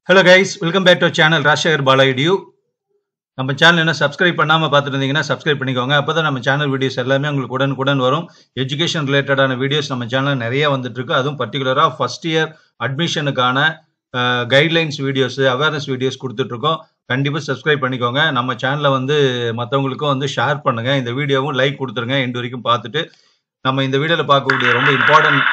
hello guys welcome back to channel Rajasekar பாலாயிடியூ நம்ம channel என்ன சப்ஸ்கிரைப் பண்ணாமல் பார்த்துட்டு இருந்தீங்கன்னா சப்ஸ்கிரைப் பண்ணிக்கோங்க அப்போ தான் நம்ம சேனல் வீடியோஸ் எல்லாமே உங்களுக்கு உடனுக்குடன் வரும் எஜுகேஷன் ரிலேட்டடான வீடியோஸ் நம்ம சேனல் நிறைய வந்துட்டு இருக்கு அதுவும் பர்டிகுலராக ஃபர்ஸ்ட் இயர் அட்மிஷனுக்கான கைட்லைன்ஸ் வீடியோஸ் அவேர்னஸ் வீடியோஸ் கொடுத்துட்ருக்கோம் கண்டிப்பாக சப்ஸ்கிரைப் பண்ணிக்கோங்க நம்ம சேனலை வந்து மற்றவங்களுக்கும் வந்து ஷேர் பண்ணுங்க இந்த வீடியோவும் லைக் கொடுத்துருங்க எண்டு வரைக்கும் பார்த்துட்டு நம்ம இந்த வீடியோவில் பார்க்கக்கூடிய ரொம்ப இம்பார்ட்டன்ட்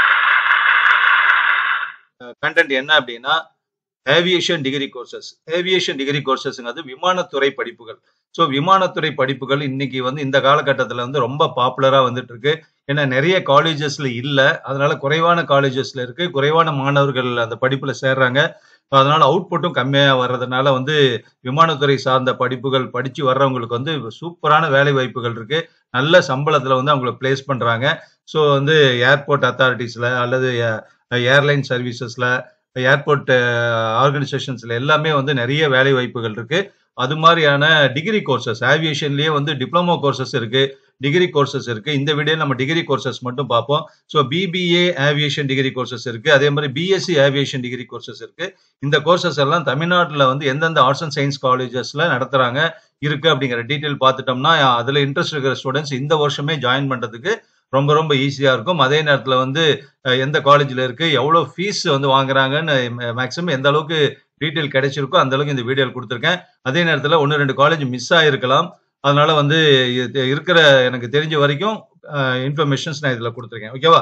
கண்டென்ட் என்ன அப்படின்னா aviation degree courses aviation degree கோர்சஸ்ங்கிறது விமானத்துறை படிப்புகள் ஸோ விமானத்துறை படிப்புகள் இன்னைக்கு வந்து இந்த காலகட்டத்தில் வந்து ரொம்ப பாப்புலராக வந்துட்டு இருக்கு ஏன்னா நிறைய காலேஜஸ்ல இல்லை அதனால குறைவான காலேஜஸ்ல இருக்கு குறைவான மாணவர்கள் அந்த படிப்புல சேர்றாங்க அதனால அவுட்புட்டும் கம்மியாக வர்றதுனால வந்து விமானத்துறை சார்ந்த படிப்புகள் படிச்சு வர்றவங்களுக்கு வந்து சூப்பரான வேலை வாய்ப்புகள் இருக்கு நல்ல சம்பளத்துல வந்து அவங்களை பிளேஸ் பண்றாங்க ஸோ வந்து ஏர்போர்ட் அத்தாரிட்டிஸ்ல அல்லது ஏர்லைன் சர்வீசஸ்ல ஏர்போர்ட் ஆர்கனைசேஷன்ஸ்ல எல்லாமே வந்து நிறைய வேலை வாய்ப்புகள் இருக்கு அது மாதிரியான டிகிரி கோர்சஸ் ஆவியேஷன்லயே வந்து டிப்ளமோ கோர்சஸ் இருக்கு டிகிரி கோர்சஸ் இருக்கு இந்த வீடியோ நம்ம டிகிரி கோர்சஸ் மட்டும் பார்ப்போம் so BBA aviation degree courses இருக்கு அதே மாதிரி பிஎஸ்சி ஆவியேஷன் டிகிரி கோர்சஸ் இருக்கு இந்த கோர்சஸ் எல்லாம் தமிழ்நாட்டில் வந்து எந்தெந்த ஆர்ட்ஸ் அண்ட் சயின்ஸ் காலேஜஸ்ல நடத்துறாங்க இருக்கு அப்படிங்கிற டீட்டெயில் பார்த்துட்டோம்னா அதுல இன்ட்ரெஸ்ட் இருக்கிற ஸ்டூடெண்ட்ஸ் இந்த வருஷமே ஜாயின் பண்றதுக்கு ரொம்ப ரொம்ப ஈஸியா இருக்கும் அதே நேரத்தில் வந்து எந்த காலேஜ்ல இருக்கு எவ்வளோ ஃபீஸ் வந்து வாங்குறாங்கன்னு மேக்ஸிமம் எந்த அளவுக்கு டீட்டெயில் கிடைச்சிருக்கோ அந்த அளவுக்கு இந்த வீடியோ கொடுத்துருக்கேன் அதே நேரத்தில் ஒன்று ரெண்டு காலேஜ் மிஸ் ஆகிருக்கலாம் அதனால வந்து இருக்கிற எனக்கு தெரிஞ்ச வரைக்கும் இன்ஃபர்மேஷன்ஸ் நான் இதில் கொடுத்துருக்கேன் ஓகேவா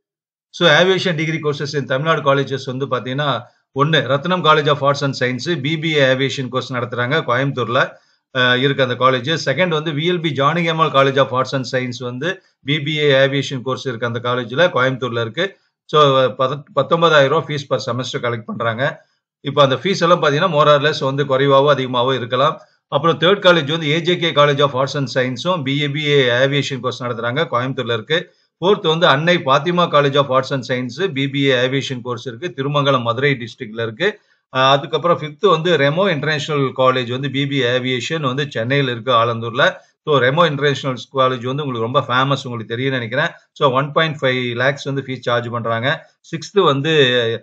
so aviation degree courses in Tamil Nadu colleges வந்து பார்த்தீங்கன்னா ஒன்று Rathnam college of arts and science BBA aviation course நடத்துறாங்க கோயம்புத்தூர்ல இருக்கு அந்த காலேஜ் செகண்ட் வந்து VLB Janakiammal college of arts and science வந்து பிபிஏ ஏவியேஷன் கோர்ஸ் இருக்கு அந்த காலேஜில் கோயம்புத்தூர்ல இருக்கு ஸோ பத்தொன்பதாயிரம் ரூபா ஃபீஸ் பர் செமஸ்டர் கலெக்ட் பண்றாங்க இப்போ அந்த ஃபீஸ் எல்லாம் பார்த்தீங்கன்னா மோரார்லெஸ் வந்து குறைவாவோ அதிகமாகவோ இருக்கலாம் அப்புறம் தேர்ட் காலேஜ் வந்து AJK college of arts and சயின்ஸும் பிஏபிஏ ஏவியேஷன் கோர்ஸ் நடத்துறாங்க கோயம்புத்தூர்ல இருக்கு ஃபோர்த் வந்து Annai Fathima college of arts and science BBA aviation course இருக்கு திருமங்கலம் மதுரை டிஸ்ட்ரிக்ட்ல இருக்கு அதுக்கப்புறம் ஃபிஃப்த் வந்து ரெமோ இன்டர்நேஷனல் காலேஜ் வந்து பிபி ஏவியேஷன் வந்து சென்னையில் இருக்கு ஆலந்தூர்ல ஸோ ரெமோ இன்டர்நேஷனல் காலேஜ் வந்து உங்களுக்கு ரொம்ப ஃபேமஸ் உங்களுக்கு தெரியும் நினைக்கிறேன் so one point five lakhs வந்து ஃபீஸ் சார்ஜ் பண்றாங்க சிக்ஸ்த்து வந்து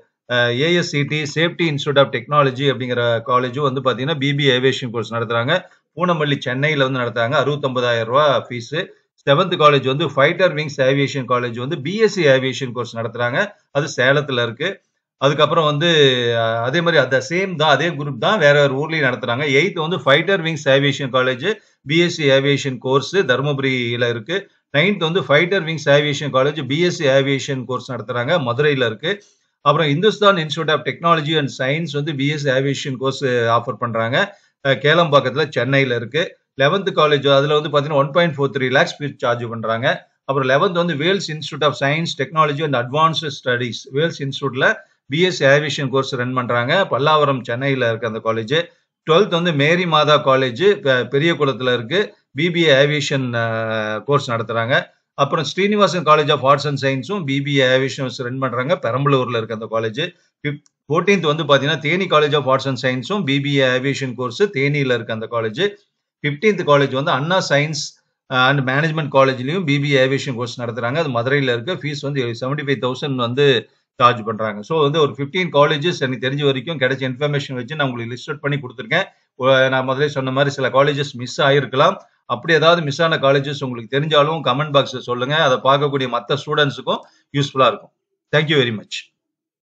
ASCT safety institute of technology அப்படிங்கிற காலேஜும் வந்து பார்த்தீங்கன்னா பிபி ஏவியேஷன் கோர்ஸ் நடத்துறாங்க பூனமல்லி சென்னையில் வந்து நடத்துறாங்க அறுபத்தொன்பதாயிரம் ரூபா ஃபீஸு செவன்த் காலேஜ் வந்து ஃபைட்டர் விங்ஸ் ஏவியேஷன் காலேஜ் வந்து பிஎஸ்சி ஏவியேஷன் கோர்ஸ் நடத்துறாங்க அது சேலத்தில் இருக்கு அதுக்கப்புறம் வந்து அதே மாதிரி அந்த சேம் தான் அதே குரூப் தான் வேற வேற ஊர்லயும் நடத்துறாங்க எயித் வந்து fighter wings aviation college BSc aviation course தருமபுரியில இருக்கு நைன்த் வந்து fighter wings aviation college BSc aviation course நடத்துறாங்க மதுரையில இருக்கு அப்புறம் Hindustan institute of technology and science வந்து பிஎஸ்சி ஏவியேஷன் கோர்ஸ் ஆஃபர் பண்றாங்க கேளம்பாக்கத்துல சென்னையில இருக்கு லெவன்த் காலேஜ் அதுல வந்து பாத்தீங்கன்னா one point four three lakhs fees charge பண்றாங்க அப்புறம் லெவன்த் வந்து Vels institute of science technology and advanced studies Vels இன்ஸ்டியூட்ல பிஎஸ்சி ஏவியேஷன் கோர்ஸ் ரன் பண்றாங்க பல்லாவரம் சென்னையில் இருக்கு அந்த காலேஜ் டுவெல்த் வந்து மேரி மாதா காலேஜ் பெரிய குளத்துல இருக்கு பிபிஏ ஏவியேஷன் கோர்ஸ் நடத்துறாங்க அப்புறம் Srinivasan college of arts and சயின்ஸும் பிபிஏ ஏவியேஷன் ரன் பண்றாங்க பெரம்பலூர்ல இருக்கு அந்த காலேஜ் ஃபோர்டீன்த் வந்து பாத்தீங்கன்னா Theni college of arts and சயின்ஸும் பிபிஏ ஏவியேஷன் கோர்ஸ் தேனியில இருக்கு அந்த காலேஜ் பிப்டீன்த் காலேஜ் வந்து அண்ணா சயின்ஸ் அண்ட் மேனேஜ்மெண்ட் காலேஜ்லயும் பிபிஏ ஏவியேஷன் கோர்ஸ் நடத்துறாங்க அது மதுரையில இருக்கு ஃபீஸ் வந்து செவன்டி ஃபைவ் தௌசண்ட் வந்து சார்ஜ் பண்றாங்க ஸோ வந்து ஒரு ஃபிஃப்டீன் காலேஜஸ் எனக்கு தெரிஞ்ச வரைக்கும் கிடைச்ச இன்ஃபர்மேஷன் வச்சு நான் உங்களுக்கு லிஸ்ட் அவுட் பண்ணி கொடுத்துருக்கேன் நான் முதல்ல சொன்ன மாதிரி சில காலேஜஸ் மிஸ் ஆகிருக்கலாம் அப்படி ஏதாவது மிஸ் ஆன காலேஜஸ் உங்களுக்கு தெரிஞ்சாலும் கமெண்ட் பாக்ஸில் சொல்லுங்க அதை பார்க்கக்கூடிய மற்ற ஸ்டூடெண்ட்ஸுக்கும் யூஸ்ஃபுல்லாக இருக்கும் தேங்க்யூ வெரி மச்